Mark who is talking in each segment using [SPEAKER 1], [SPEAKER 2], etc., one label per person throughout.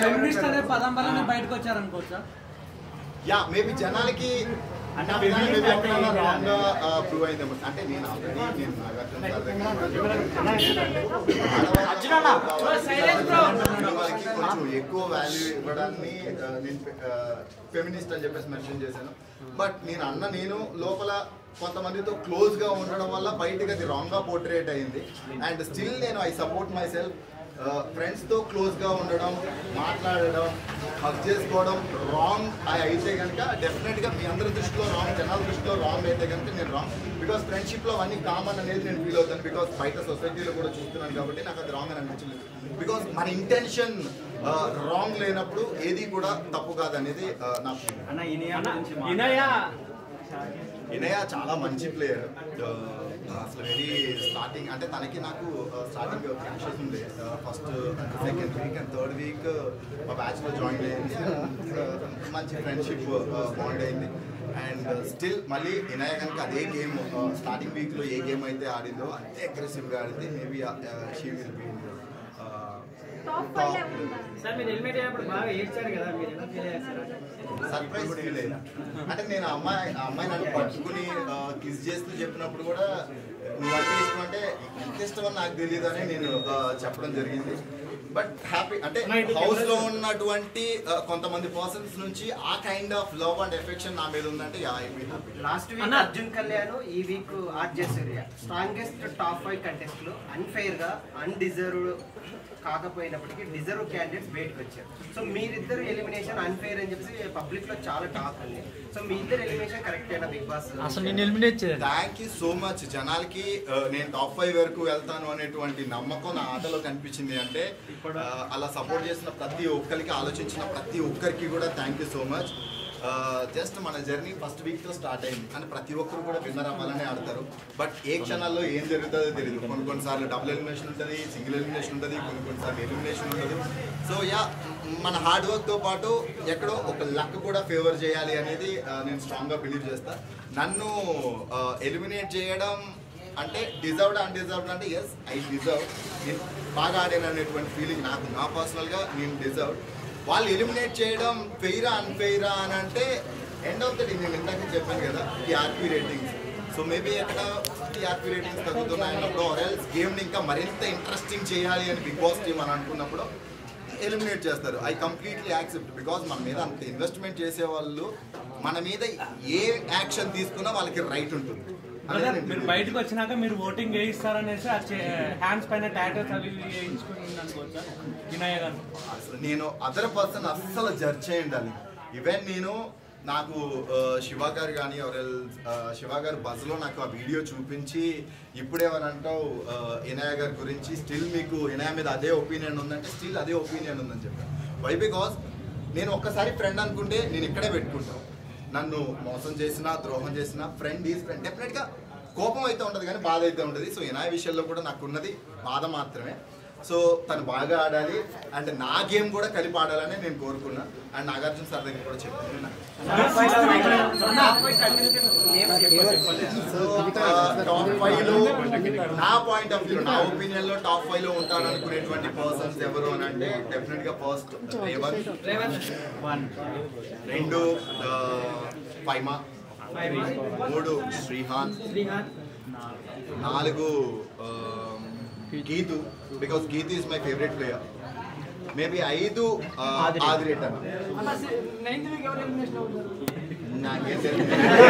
[SPEAKER 1] Feminist అనే పదం వల్లనే బయటకు వచ్చారనుకోవచ్చా
[SPEAKER 2] యా మేబీ జనాలకి అంటే maybe ఎక్కడైనా wrong గా, ఆ, prove అయిందేమో అంటే నేను ఆల్రెడీ నేను నాగార్జున సార్ దగ్గర వాళ్ళకి కొంచెం ఎక్కువ వాల్యూ ఇవ్వడాన్ని ఆ, నేను ఫెమినిస్ట్ అని చెప్పేసి మెన్షన్ చేశాను బట్ నేను అన్న నేను లోపల కొంతమందితో క్లోజ్ గా ఉండడం వల్ల బయటకు అది రాంగ్ గా పోర్ట్రేట్ అయింది అండ్ స్టిల్ నేను I support myself friends తో క్లోజ్ గా ఉండడం మాట్లాడడం హక్ చేసుకోవడం రాంగ్ అయితే కనుక డెఫినెట్ గా మీ అందరి దృష్టిలో రాంగ్ జనాల దృష్టిలో రాంగ్ అయితే కనుక నేను రాంగ్ బికాస్ ఫ్రెండ్షిప్ లో అవన్నీ కామన్ అనేది నేను ఫీల్ అవుతాను బికాస్ బయట సొసైటీలో కూడా చూస్తున్నాను కాబట్టి నాకు అది రాంగ్ అని అనిపించలేదు బికాస్ మన ఇంటెన్షన్ రాంగ్ లేనప్పుడు ఏది కూడా తప్పు కాదనేది ఆ, నా ఫీలింగ్
[SPEAKER 3] అన్న ఇనియా గురించి మాట్లాడు.
[SPEAKER 1] వినయ
[SPEAKER 2] వినయ చాలా మంచి ప్లేయర్ అసలు వెరీ స్టార్టింగ్ అంటే తనకి నాకు స్టార్టింగ్ క్యాషెస్ ఉండే first second week and third week మా బ్యాచ్ లో జాయిన్ అయ్యింది And, uh, మంచి ఫ్రెండ్షిప్ బాండ్ అయింది అండ్ స్టిల్ మళ్ళీ వినయ కనుక అదే గేమ్ స్టార్టింగ్ వీక్ లో ఏ గేమ్ అయితే ఆడిందో అంతే అగ్రెసివ్ గా ఆడితే maybe she will be top
[SPEAKER 4] sir మీరు హెల్మెట్ అయినప్పుడు బాగా ఏడ్చారు కదా మీరు ఎలా ఫీల్ అయ్యారు సార్
[SPEAKER 2] సర్ప్రైజ్ ఫీల్ అయినా అంటే నేను ఆ అమ్మాయి ఆ అమ్మాయి నన్ను పట్టుకుని కిస్ చేస్తూ చెప్పినప్పుడు కూడా నువ్వు అంటే ఇష్టం అంటే ఎంత ఇష్టం అని నాకు తెలియదు అని నేను ఆ, చెప్పడం జరిగింది బట్ హ్యాపీ అంటే హౌస్ లో ఉన్నటువంటి ఆ, కొంతమంది పర్సన్స్ నుంచి ఆ kind of love and affection నా మీద ఉందంటే yeah I be happy
[SPEAKER 5] last week Arjun Kalyan ఈ week RJ Surya strongest top five contest లో అన్ఫైర్ గా అన్డిజర్వ్డ్ కాకపోయినప్పటికీ డిజర్వ్ క్యాండిడేట్స్ బయటకు వచ్చారు సో మీరిద్దరు ఎలిమినేషన్ అన్ఫైర్ అని చెప్పేసి పబ్లిక్ లో చాలా టాక్ ఉంది సో మీ ఇద్దరు ఎలిమినేషన్ కరెక్ట్ అయినా బిగ్ బాస్
[SPEAKER 1] అసలు నేను ఎలిమినేట్ చేయాలి
[SPEAKER 2] థ్యాంక్ యూ సో మచ్ జనాలకి ఆ, నేను టాప్ ఫైవ్ వరకు వెళ్తాను అనేటువంటి నమ్మకం నా ఆటలో కనిపించింది అంటే ఆ, అలా సపోర్ట్ చేసిన ప్రతి ఒక్కరికి ఆలోచించిన ప్రతి ఒక్కరికి కూడా thank you so much just మన జర్నీ ఫస్ట్ వీక్ తో స్టార్ట్ అయింది అని ప్రతి ఒక్కరు కూడా విన్నర్ అవ్వాలనే ఆడతారు బట్ ఏ క్షణాల్లో ఏం జరుగుతుందో తెలియదు కొన్ని కొన్నిసార్లు డబుల్ ఎలిమినేషన్ ఉంటుంది సింగిల్ ఎలిమినేషన్ ఉంటుంది కొన్ని కొన్నిసార్లు ఎలిమినేషన్ ఉంటుంది సో యా మన హార్డ్ వర్క్ తో పాటు ఎక్కడో ఒక లక్ కూడా ఫేవర్ చేయాలి అనేది ఆ, నేను స్ట్రాంగ్ గా బిలీవ్ చేస్తా నన్ను ఎలిమినేట్ చేయడం అంటే డిజర్వ్డ్ అన్డిజర్వ్డ్ అంటే ఎస్ ఐ డిజర్వ్ నేను బాగా ఆడాను అనేటువంటి ఫీలింగ్ నాకు నా పర్సనల్గా నేను డిజర్వ్ వాళ్ళు ఎలిమినేట్ చేయడం ఫెయిరా అన్ఫెయిరా అని అంటే ఎండ్ ఆఫ్ ద డే నేను ఇందాక చెప్పాను కదా టీఆర్పీ రేటింగ్స్ సో మేబీ ఎక్కడ టీఆర్పీ రేటింగ్స్ తగ్గుతున్నాయి అన్నప్పుడు ఆర్ఎల్స్ గేమ్ని ఇంకా మరింత ఇంట్రెస్టింగ్ చేయాలి అని బిగ్ బాస్ టీమ్ అని అనుకున్నప్పుడు ఎలిమినేట్ చేస్తారు ఐ కంప్లీట్లీ యాక్సెప్ట్ బికాజ్ మన మీద అంత ఇన్వెస్ట్మెంట్ చేసే వాళ్ళు మన మీద ఏ యాక్షన్ తీసుకున్నా వాళ్ళకి రైట్ ఉంటుంది అనేది
[SPEAKER 1] బ్రదర్
[SPEAKER 2] నేను
[SPEAKER 1] మీరు
[SPEAKER 2] believe
[SPEAKER 1] బయటకు వచ్చినాక మీరు ఓటింగ్ వేయిస్తారనేసి హ్యాండ్స్ పైన టాటోస్ అవి ఇవి వేయించుకుని అనుకోవచ్చా వినయ గారు
[SPEAKER 2] అసలు నేను అదర్ పర్సన్ అస్సలు జడ్జ్ చేయండి ఈవెన్ నేను నాకు ఆ, శివ గారు కానీ ఎవరెల్ శివ గారు బస్సులో నాకు ఆ వీడియో చూపించి ఇప్పుడేమనంటావు ఇనయ గారి గురించి స్టిల్ మీకు ఇనయ మీద అదే ఒపీనియన్ ఉందంటే స్టిల్ అదే ఒపీనియన్ ఉందని చెప్పాను వై బికాస్ నేను ఒక్కసారి ఫ్రెండ్ అనుకుంటే నేను ఇక్కడే పెట్టుకుంటాను నన్ను మోసం చేసినా ద్రోహం చేసినా ఫ్రెండ్ ఈజ్ ఫ్రెండ్ డెఫినెట్గా కోపం అయితే ఉంటుంది కానీ బాధ అయితే ఉంటుంది సో ఇనాయ విషయంలో కూడా నాకు ఉన్నది బాధ మాత్రమే సో తను బాగా ఆడాలి అండ్ నా గేమ్ కూడా కలిపి ఆడాలని నేను కోరుకున్నా అండ్ నాగార్జున సార్ దగ్గర కూడా చెప్పాను సో టాప్ ఫైవ్ లో నా పాయింట్ ఆఫ్ వ్యూ నా ఒపీనియన్ లో టాప్ ఫైవ్ లో ఉంటాను అనుకునేటువంటి పర్సన్స్ ఎవరు అని అంటే డెఫినెట్ గా ఫస్ట్ రేవంత్ రెండు ఆ, ఫైమా మూడు శ్రీహాన్
[SPEAKER 4] శ్రీహాన్
[SPEAKER 2] నాలుగు ఆ, Geethu because Geethu is my favourite player maybe ఐదు ఆ, ఆదిరేటర్
[SPEAKER 4] నైన్త్ వీక్ ఎవరు ఎలిమినేషన్ అవుతారు
[SPEAKER 2] నాకేం తెలియదు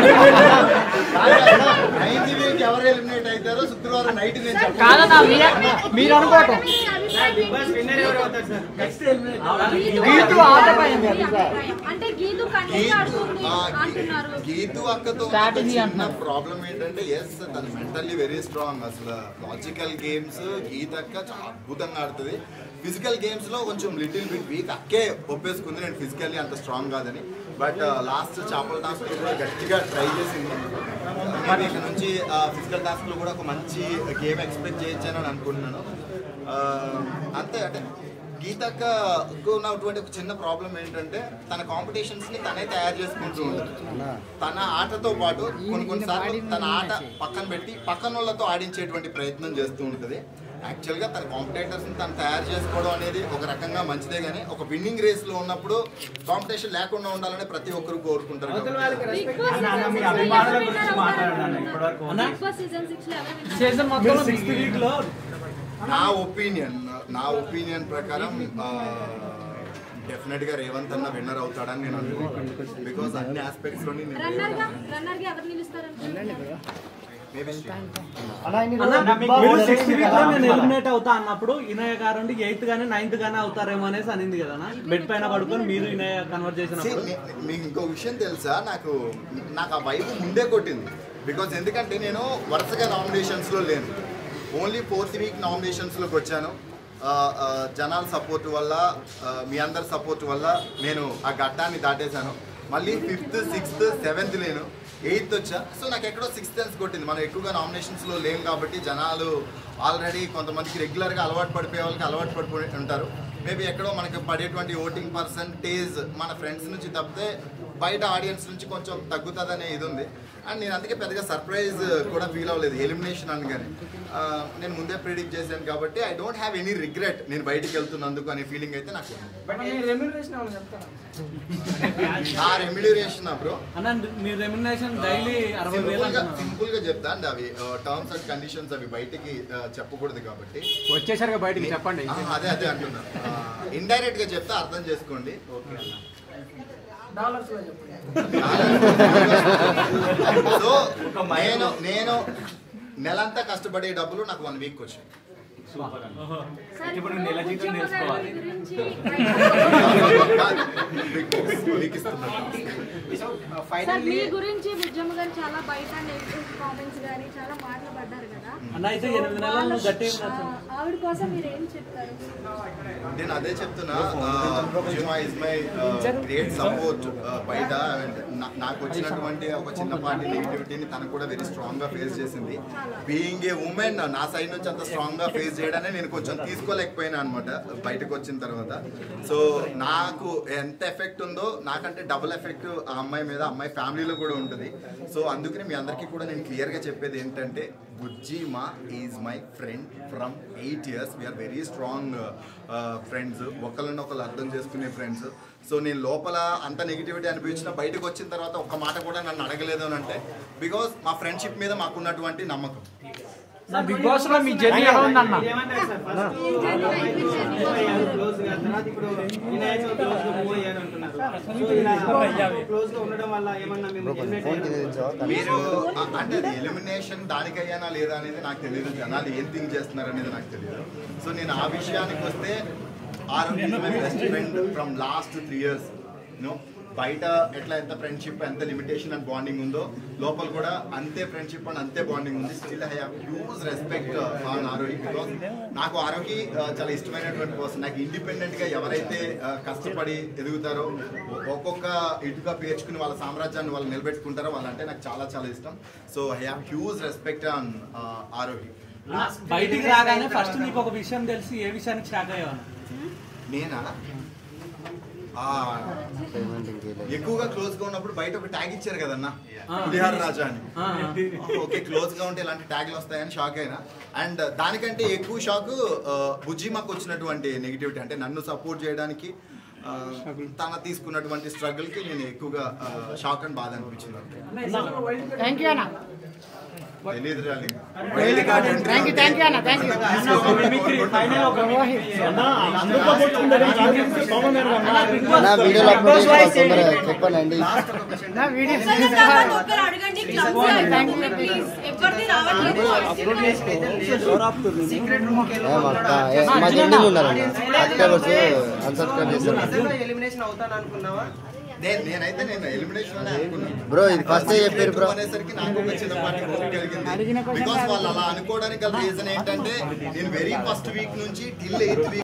[SPEAKER 2] నైన్త్ వీక్ ఎవరు ఎలిమినేట్ అవుతారో శుక్రవారం నైట్ నేను చెప్పను.
[SPEAKER 1] కాదన్నా మీరు అనుకోవటం
[SPEAKER 4] బిగ్ బాస్ విన్నర్ ఎవరు అవుతారు సార్ నెక్స్ట్
[SPEAKER 1] గీతు ఆటపోయింది
[SPEAKER 6] అంటే గీతు కంటే
[SPEAKER 2] గీతు
[SPEAKER 6] ఆడుతుంది
[SPEAKER 2] ఆ, గీ-
[SPEAKER 6] అంటున్నారు
[SPEAKER 2] గీతు అక్కతో
[SPEAKER 1] Strategy
[SPEAKER 2] చిన్న
[SPEAKER 1] అంటున్నారు.
[SPEAKER 2] ప్రాబ్లం ఏంటంటే ఎస్ తను మెంటల్లీ వెరీ స్ట్రాంగ్ అసలు లాజికల్ గేమ్స్ గీత అక్క చాలా అద్భుతంగా ఆడుతుంది ఫిజికల్ గేమ్స్ లో కొంచెం లిటిల్ బిట్ వీక్ అక్కే ఒప్పేసుకుంది నేను ఫిజికల్లీ అంత స్ట్రాంగ్ కాదని బట్ లాస్ట్ చేపల టాస్క్ కూడా గట్టిగా ట్రై చేసింది మరి ఇక్కడ నుంచి ఫిజికల్ టాస్క్ లో కూడా ఒక మంచి గేమ్ ఎక్స్పెక్ట్ చేయొచ్చని అని అనుకుంటున్నాను ఆ, అంతే అంటే గీతకు ఉన్నటువంటి ఒక చిన్న ప్రాబ్లం ఏంటంటే తన కాంపిటీషన్స్ ని తనే తయారు చేసుకుంటూ ఉంటుంది తన ఆటతో పాటు కొన్ని కొన్నిసార్లు తన ఆట పక్కన పెట్టి పక్కన వాళ్ళతో ఆడించేటువంటి ప్రయత్నం చేస్తూ ఉంటుంది యాక్చువల్గా తన కాంపిటేటర్స్ తను తయారు చేసుకోవడం అనేది ఒక రకంగా మంచిదే కానీ ఒక విన్నింగ్ రేస్ లో ఉన్నప్పుడు కాంపిటీషన్ లేకుండా ఉండాలని ప్రతి ఒక్కరు కోరుకుంటారు
[SPEAKER 4] అవతల
[SPEAKER 2] కాబట్టి.
[SPEAKER 4] వాళ్ళకి
[SPEAKER 6] బిగ్
[SPEAKER 4] రెస్పెక్ట్
[SPEAKER 6] బాస్
[SPEAKER 1] మీ
[SPEAKER 6] సీజన్
[SPEAKER 1] అభిమానుల
[SPEAKER 6] సిక్స్
[SPEAKER 1] గురించి
[SPEAKER 6] ఎవరు
[SPEAKER 1] మాట్లాడండి
[SPEAKER 6] విన్నారు?
[SPEAKER 1] ఇప్పటివరకు
[SPEAKER 6] బిగ్ బాస్ సీజన్ సిక్స్ లో ఎవరు విన్నారు?
[SPEAKER 1] సీజన్ మొత్తం సిక్స్త్ వీక్ లో
[SPEAKER 2] నా ఒపీనియన్ నా ఒపీనియన్ ప్రకారం డెఫినెట్ గా రేవంత్ అన్న విన్నర్ అవుతాడని నేను అనుకుంటున్నాను బికాస్ అన్ని ఆస్పెక్ట్స్ లోని నేను
[SPEAKER 6] రన్నర్ గా రన్నర్ గా ఎవరు నిలుస్తారనుకుంటున్నారు
[SPEAKER 2] మేబీ
[SPEAKER 1] అన్న, మీరు సిక్స్త్ వీక్ లో నేను ఎలిమినేట్ అవుతా అన్నప్పుడు ఇనయ గారు ఎయిత్ గానీ నైన్త్ గానీ అవుతారేమో అనేసి అనింది కదా బెడ్ పైన పడుకొని మీరు ఇనయ కన్వర్ట్ చేసినప్పుడు
[SPEAKER 2] మీకు ఇంకో విషయం తెలుసా నాకు నాకు ఆ వైపు ముందే కొట్టింది బికాజ్ ఎందుకంటే నేను వరుసగా నామినేషన్స్లో లేను ఓన్లీ ఫోర్త్ వీక్ నామినేషన్స్లోకి వచ్చాను ఆ, ఆ, జనాల సపోర్ట్ వల్ల ఆ, మీ అందరి సపోర్ట్ వల్ల నేను ఆ ఘట్టాన్ని దాటేశాను మళ్ళీ ఫిఫ్త్ సిక్స్త్ సెవెంత్ లేను ఎయిత్ వచ్చా సో నాకు ఎక్కడో సిక్స్త్ సెన్స్ కొట్టింది మనం ఎక్కువగా నామినేషన్స్లో లేం కాబట్టి జనాలు ఆల్రెడీ కొంతమందికి రెగ్యులర్గా అలవాటు పడిపోయే వాళ్ళకి అలవాటు పడిపోయి ఉంటారు మేబీ ఎక్కడో మనకి పడేటువంటి ఓటింగ్ పర్సంటేజ్ మన ఫ్రెండ్స్ నుంచి తప్పితే బయట ఆడియన్స్ నుంచి కొంచెం తగ్గుతుందనే ఇది ఉంది అండ్ నేను అందుకే పెద్దగా సర్ప్రైజ్ కూడా ఫీల్ అవ్వలేదు ఎలిమినేషన్ అనగానే ఆ, నేను ముందే ప్రిడిక్ట్ చేశాను కాబట్టి I don't have any regret నేను బయటికి వెళ్తున్నందుకు అనే ఫీలింగ్ అయితే నాకు ఉంది.
[SPEAKER 4] బట్ నేను రెమ్యూనరేషన్ ఏమైనా చెప్తాను
[SPEAKER 2] ఆ రెమ్యులరేషన్ బ్రో
[SPEAKER 1] అన్న మీ రెమ్యునేషన్ డైలీ అరవై వేలు
[SPEAKER 2] సింపుల్ గా
[SPEAKER 1] అంటున్నారు
[SPEAKER 2] సింపుల్ గా చెప్తాను అవి టర్మ్స్ అండ్ కండిషన్స్ అవి బయటికి ఆ, చెప్పకూడదు కాబట్టి
[SPEAKER 3] వచ్చేసరిగా బయటికి చెప్పండి
[SPEAKER 2] ఆ, అదే అదే అంటున్నా ఇండైరెక్ట్ గా చెప్తే అర్థం చేసుకోండి ఓకే
[SPEAKER 4] డాలర్స్ లో చెప్పండి
[SPEAKER 2] సో నేను నేను నెలంతా కష్టపడే డబ్బులు నాకు వన్ వీక్ వచ్చాయి
[SPEAKER 6] సార్,
[SPEAKER 1] ఇప్పుడు
[SPEAKER 6] ఇప్పుడు
[SPEAKER 1] నెల జీతం
[SPEAKER 6] ఉద్యమ
[SPEAKER 1] నేర్చుకోవాలి.
[SPEAKER 6] గారి గురించి
[SPEAKER 2] మీకు ఇస్తున్నాను
[SPEAKER 5] సో
[SPEAKER 6] సార్
[SPEAKER 5] ఫైనల్లీ
[SPEAKER 6] మీ గురించి బుజ్జమ్మ గారు చాలా బయట నెగిటివ్ కామెంట్స్ కానీ చాలా మాటలు పడ్డారు కదా
[SPEAKER 1] అన్న అయితే ఎనిమిది నెలలు నువ్వు గట్టిగా
[SPEAKER 6] ఆ, ఆవిడ కోసం మీరు ఏం చెప్తారు
[SPEAKER 2] నేను అదే చెప్తున్నా జిమా ఇస్ మై గ్రేట్ సపోర్ట్ బయట and నా- నాకు వచ్చినటువంటి ఒక చిన్నపాటి నెగిటివిటీని తను కూడా వెరీ స్ట్రాంగ్ గా ఫేస్ చేసింది బీయింగ్ ఏ ఉమెన్ నా సైడ్ నుంచి అంత స్ట్రాంగ్ గా ఫేస్ చేయడాన్ని నేను కొంచెం తీసుకోలేకపోయినా అనమాట బయటకు వచ్చిన తర్వాత సో నాకు ఎంత ఎఫెక్ట్ ఉందో నాకంటే డబుల్ ఎఫెక్ట్ ఆ అమ్మాయి మీద అమ్మాయి ఫ్యామిలీలో కూడా ఉంటుంది సో అందుకని మీ అందరికీ కూడా నేను క్లియర్ గా చెప్పేది ఏంటంటే బుజ్జిమా is my friend from eight years we are very strong friends ఒకళ్ళని ఒకళ్ళు అర్థం చేసుకునే ఫ్రెండ్స్ సో నేను లోపల అంత నెగిటివిటీ అనిపించిన బయటకు వచ్చిన తర్వాత ఒక్క మాట కూడా నన్ను అడగలేదు అని అంటే బికాస్ మా ఫ్రెండ్షిప్ మీద మాకున్నటువంటి నమ్మకం
[SPEAKER 3] నా బిగ్ బాస్ లో మీ జర్నీ ఎలా ఉందన్న
[SPEAKER 4] ఏమంటారు సార్ ఫస్ట్ క్లోజ్ గా తర్వాత ఇప్పుడు వినాయక క్లోజ్ గా మూవ్ అయ్యారు అంటున్నారు సో ఇలా క్లోజ్ గా ఉండడం వల్ల ఏమన్నా మేము eliminate అయ్యారా?
[SPEAKER 2] మీరు అ- అంటే అది ఎలిమినేషన్ దానికయ్యానా లేదా అనేది నాకు తెలియదు జనాలు ఏం థింక్ చేస్తున్నారు అనేది నాకు తెలియదు సో నేను ఆ విషయానికి వస్తే ఆరోగ్య my best friend from last three years no బయట ఎట్లా ఎంత ఫ్రెండ్షిప్ ఎంత లిమిటేషన్ అండ్ బాండింగ్ ఉందో లోపల కూడా అంతే ఫ్రెండ్షిప్ అండ్ అంతే బాండింగ్ ఉంది still I have huge respect on ఆరోగ్య బికాస్ నాకు ఆరోగ్య చాలా ఇష్టమైనటువంటి పర్సన్ నాకు ఇండిపెండెంట్ గా ఎవరైతే uh, కష్టపడి ఎదుగుతారో ఒ- ఒక్కొక్క ఇటుగా పేర్చుకుని వాళ్ళ సామ్రాజ్యాన్ని వాళ్ళు నిలబెట్టుకుంటారో వాళ్ళంటే నాకు చాలా చాలా ఇష్టం so I have huge respect on ఆరోగ్య
[SPEAKER 1] బయటికి రాగానే ఫస్ట్ నీకు ఒక విషయం తెలిసి ఏ విషయానికి షాక్ అయ్యావు
[SPEAKER 2] నేనా ఆ, ఎక్కువగా క్లోజ్ గా ఉన్నప్పుడు బయట ఒక ట్యాగ్ ఇచ్చారు కదన్నా
[SPEAKER 1] ఆ.
[SPEAKER 2] పులిహార రాజా అని
[SPEAKER 1] ఆ.
[SPEAKER 2] ఓకే క్లోజ్ గా ఉంటే ఇలాంటి ట్యాగ్లు వస్తాయని షాక్ అయినా అండ్ దానికంటే ఎక్కువ షాక్ బుజ్జిమాకు వచ్చినటువంటి నెగిటివిటీ అంటే నన్ను సపోర్ట్ చేయడానికి ఆ, తన తీసుకున్నటువంటి స్ట్రగుల్ కి నేను ఎక్కువగా షాక్ అండ్ బాధ అనిపించింది
[SPEAKER 3] థ్యాంక్ యూ అన్న
[SPEAKER 2] తెలియదు
[SPEAKER 3] థ్యాంక్ యూ థ్యాంక్ యూ అన్న థ్యాంక్ యూ
[SPEAKER 1] ఫైనల్ ఒక
[SPEAKER 7] నా వీడియోలో అప్లోడ్ చేసిన తొందరగా చెప్పనండి
[SPEAKER 3] నా వీడియో
[SPEAKER 6] ఒకరు అడగండి క్లబ్ ప్లీజ్ ఎవరిది రావట్లేదు
[SPEAKER 5] సీక్రెట్ రూమ్ కి
[SPEAKER 7] ఏ మా అక్క, ఏ మా జెండింగ్ ఉండాలండి సబ్స్క్రైబర్స్ అన్సబ్స్క్రైబ్ చేస్తారు
[SPEAKER 5] ఎలిమినేషన్ అవుతాను అనుకున్నావా
[SPEAKER 2] నేను నేనైతే నేను ఎలిమినేషన్ అనే అనుకున్నాను
[SPEAKER 7] బ్రో ఇది ఫస్ట్ చెప్పారు బ్రో
[SPEAKER 2] అనేసరికి నాకు ఒక చిన్నపాటి hope కలిగింది బికాస్ వాళ్ళు అలా అనుకోవడానికి గల రీజన్ ఏంటంటే నేను వెరీ ఫస్ట్ వీక్ నుంచి టిల్ ఎయిత్ వీక్